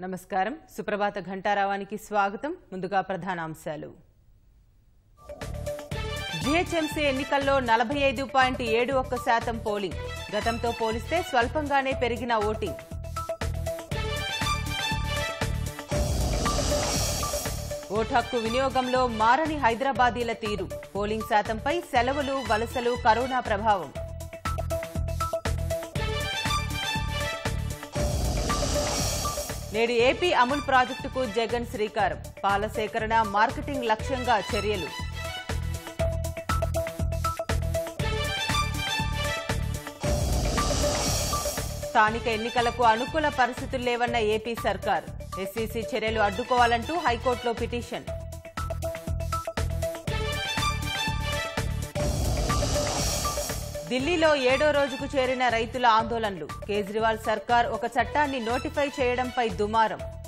నమస్కారం సుప్రభాత ఘంటారావానికి స్వాగతం ముందుగా ప్రధానాంశాలు జీహెచ్ఎంసీ ఎన్నికల్లో నలభై ఐదు పాయింట్ ఏడు ఒక్క శాతం పోలింగ్ గతంతో పోలిస్తే స్వల్పంగానే పెరిగిన ఓటింగ్ ఓటు హక్కు వినియోగంలో మారని హైదరాబాదీల తీరు పోలింగ్ శాతంపై సెలవులు వలసలు కరోనా ప్రభావం నేడు ఏపీ అమూల్ ప్రాజెక్టుకు జగన్ శ్రీకారం పాల సేకరణ మార్కెటింగ్ లక్ష్యంగా చర్యలు స్థానిక ఎన్నికలకు అనుకూల పరిస్థితులు లేవన్న ఏపీ సర్కార్ ఎస్సీసీ చర్యలు అడ్డుకోవాలంటూ హైకోర్టులో పిటిషన్ ఢిల్లీలో ఏడో రోజుకు చేరిన రైతుల ఆందోళనలు కేజ్రీవాల్ సర్కార్ ఒక చట్టాన్ని నోటిఫై చేయడంపై దుమారం